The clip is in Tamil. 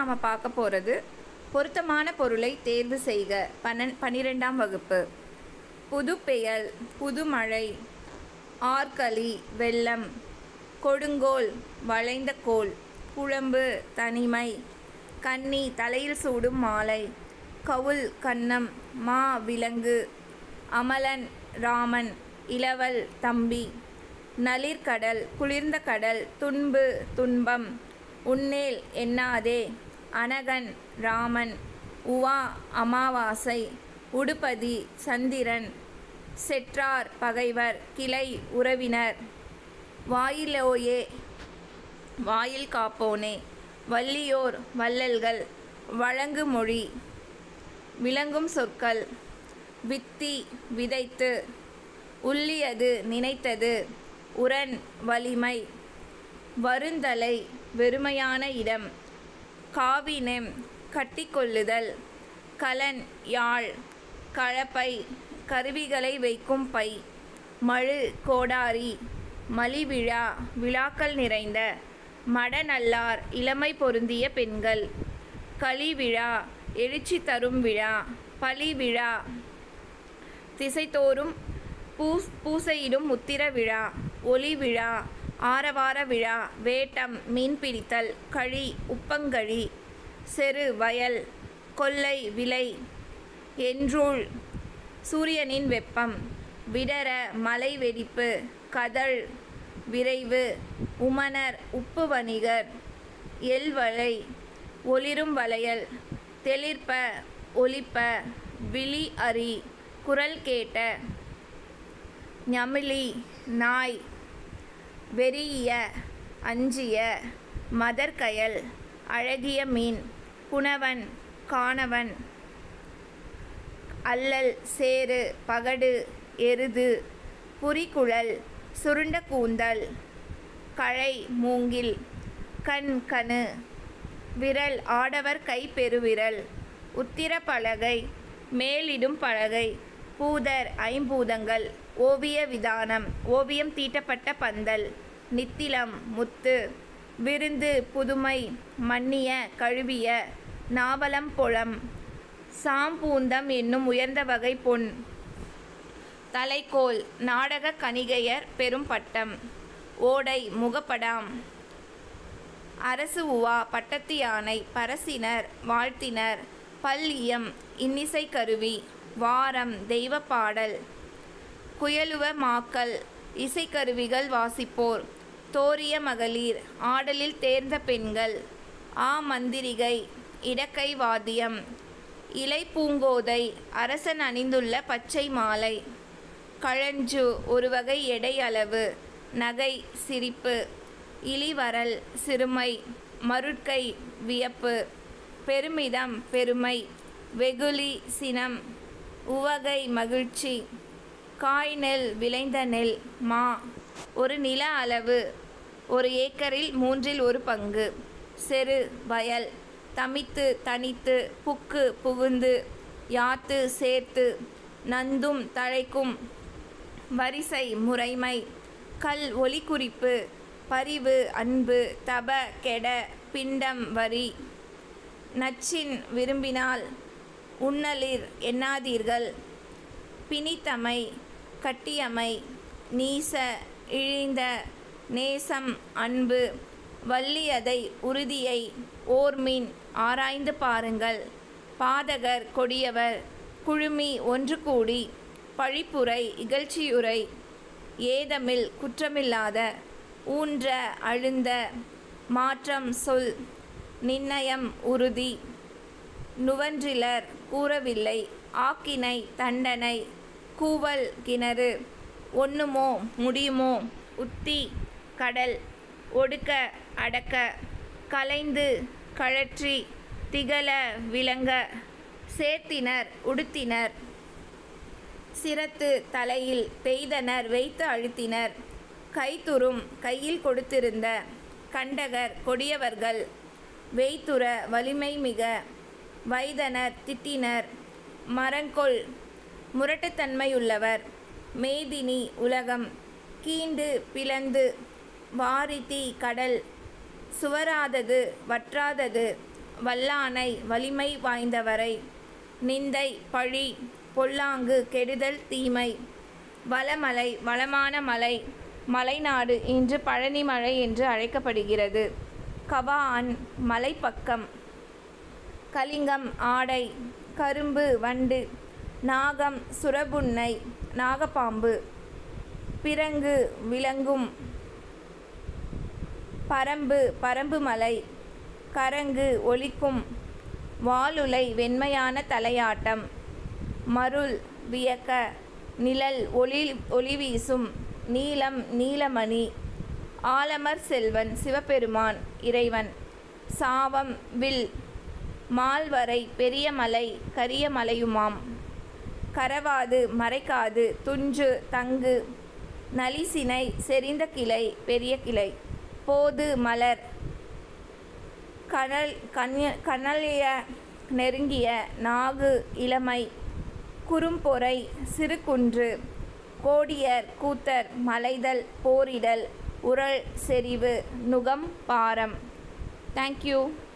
நாம் பார்க்க போகிறது பொருத்தமான பொருளை தேர்வு செய்க பன்னெண் பன்னிரெண்டாம் வகுப்பு புதுப்பெயல் புதுமழை ஆற்களி வெள்ளம் கொடுங்கோல் வளைந்த கோல் குழம்பு தனிமை கன்னி தலையில் சூடும் மாலை கவுல் கன்னம் மா விலங்கு அமலன் ராமன் இளவல் தம்பி நளிர்கடல் குளிர்ந்த கடல் துன்பு துன்பம் உன்னேல் எண்ணாதே அனகன் ராமன் உவா அமாவாசை உடுப்பதி சந்திரன் செற்றார் பகைவர் கிளை உறவினர் வாயிலோயே வாயில் காப்போனே வள்ளியோர் வள்ளல்கள் வழங்கு மொழி விளங்கும் சொற்கள் வித்தி விதைத்து உள்ளியது நினைத்தது உரன் வலிமை வருந்தலை வெறுமையான இடம் காவினெம் கட்டிக்கொள்ளுதல் கலன் யாழ் கலப்பை கருவிகளை வைக்கும் பை மழு கோடாரி மலிவிழா விழாக்கள் நிறைந்த மடநல்லார் இளமை பொருந்திய பெண்கள் களிவிழா எழுச்சி தரும் விழா பலி விழா திசைத்தோறும் பூஸ் பூசையிடும் முத்திர விழா ஒளி விழா ஆரவார விழா வேட்டம் மீன் பிடித்தல் கழி உப்பங்கழி செரு வயல் கொல்லை விலை என்றூழ் சூரியனின் வெப்பம் விடர மலை வெடிப்பு கதழ் விரைவு உமனர் உப்பு வணிகர் எல்வளை ஒளிரும் வளையல் தெளிர்ப்ப ஒலிப்ப விழி அறி குரல் கேட்ட ஞமிலி நாய் வெறிய அஞ்சிய மதர்கயல் அழகிய மீன் குணவன் காணவன் அல்லல் சேறு பகடு எருது புரிகுழல் சுருண்ட கூந்தல் கழை மூங்கில் கண் கணு விரல் ஆடவர் கை பெருவிரல் உத்திர பலகை மேலிடும் பலகை பூதர் ஐம்பூதங்கள் ஓவிய விதானம் ஓவியம் தீட்டப்பட்ட பந்தல் நித்திலம் முத்து விருந்து புதுமை மன்னிய கழுவிய நாவலம் பொலம் சாம்பூந்தம் என்னும் உயர்ந்த வகை பொன் தலைக்கோல் நாடக கணிகையர் பெரும் பட்டம் ஓடை முகப்படாம் அரசு உவா பட்டத்து யானை பரசினர் வாழ்த்தினர் பல்லியம் இன்னிசை கருவி வாரம் தெய்வ பாடல் குயலுவ மாக்கள் இசைக்கருவிகள் வாசிப்போர் தோரிய மகளிர் ஆடலில் தேர்ந்த பெண்கள் ஆ மந்திரிகை இடக்கை வாத்தியம் இலை பூங்கோதை அரசன் அணிந்துள்ள பச்சை மாலை கழஞ்சு ஒரு வகை எடை அளவு நகை சிரிப்பு இளிவரல் சிறுமை மருட்கை வியப்பு பெருமிதம் பெருமை வெகுளி சினம் உவகை மகிழ்ச்சி காய் நெல் விளைந்த நெல் மா ஒரு நில அளவு ஒரு ஏக்கரில் மூன்றில் ஒரு பங்கு செரு வயல் தமித்து தனித்து புக்கு புகுந்து யாத்து சேர்த்து நந்தும் தழைக்கும் வரிசை முறைமை கல் ஒலி குறிப்பு பரிவு அன்பு தப கெட பிண்டம் வரி நச்சின் விரும்பினால் உண்ணலிர் எண்ணாதீர்கள் பிணித்தமை கட்டியமை நீச இழிந்த நேசம் அன்பு வள்ளியதை உறுதியை ஓர்மீன் ஆராய்ந்து பாருங்கள் பாதகர் கொடியவர் குழுமி ஒன்று கூடி பழிப்புரை இகழ்ச்சியுரை ஏதமில் குற்றமில்லாத ஊன்ற அழுந்த மாற்றம் சொல் நிர்ணயம் உறுதி நுவன்றிலர் கூறவில்லை ஆக்கினை தண்டனை கூவல் கிணறு ஒண்ணுமோ முடியுமோ உத்தி கடல் ஒடுக்க அடக்க கலைந்து கழற்றி திகழ விளங்க சேர்த்தினர் உடுத்தினர் சிரத்து தலையில் பெய்தனர் வைத்து அழுத்தினர் கைத்துறும் கையில் கொடுத்திருந்த கண்டகர் கொடியவர்கள் வெய்துற வலிமை மிக வைதனர் திட்டினர் மரங்கொள் முரட்டுத்தன்மையுள்ளவர் மேதினி உலகம் கீண்டு பிளந்து வாரிதி கடல் சுவராதது வற்றாதது வல்லானை வலிமை வாய்ந்தவரை நிந்தை பழி பொல்லாங்கு கெடுதல் தீமை வளமலை வளமான மலை மலைநாடு இன்று பழனி மலை என்று அழைக்கப்படுகிறது கவான் மலைப்பக்கம் கலிங்கம் ஆடை கரும்பு வண்டு நாகம் சுரபுன்னை நாகப்பாம்பு பிறங்கு விலங்கும் பரம்பு பரம்பு மலை கரங்கு ஒலிக்கும் வாலுலை வெண்மையான தலையாட்டம் மருள் வியக்க நிழல் ஒளி ஒளி வீசும் நீலம் நீலமணி ஆலமர் செல்வன் சிவபெருமான் இறைவன் சாவம் வில் மால்வரை பெரிய மலை கரிய மலையுமாம் கரவாது மறைக்காது துஞ்சு தங்கு நலிசினை செறிந்த கிளை பெரிய கிளை போது மலர் கனல் கன்ய கனலிய நெருங்கிய நாகு இளமை குறும்பொறை சிறுகுன்று கோடியர் கூத்தர் மலைதல் போரிடல் உரள் செறிவு நுகம் பாரம் தேங்க்யூ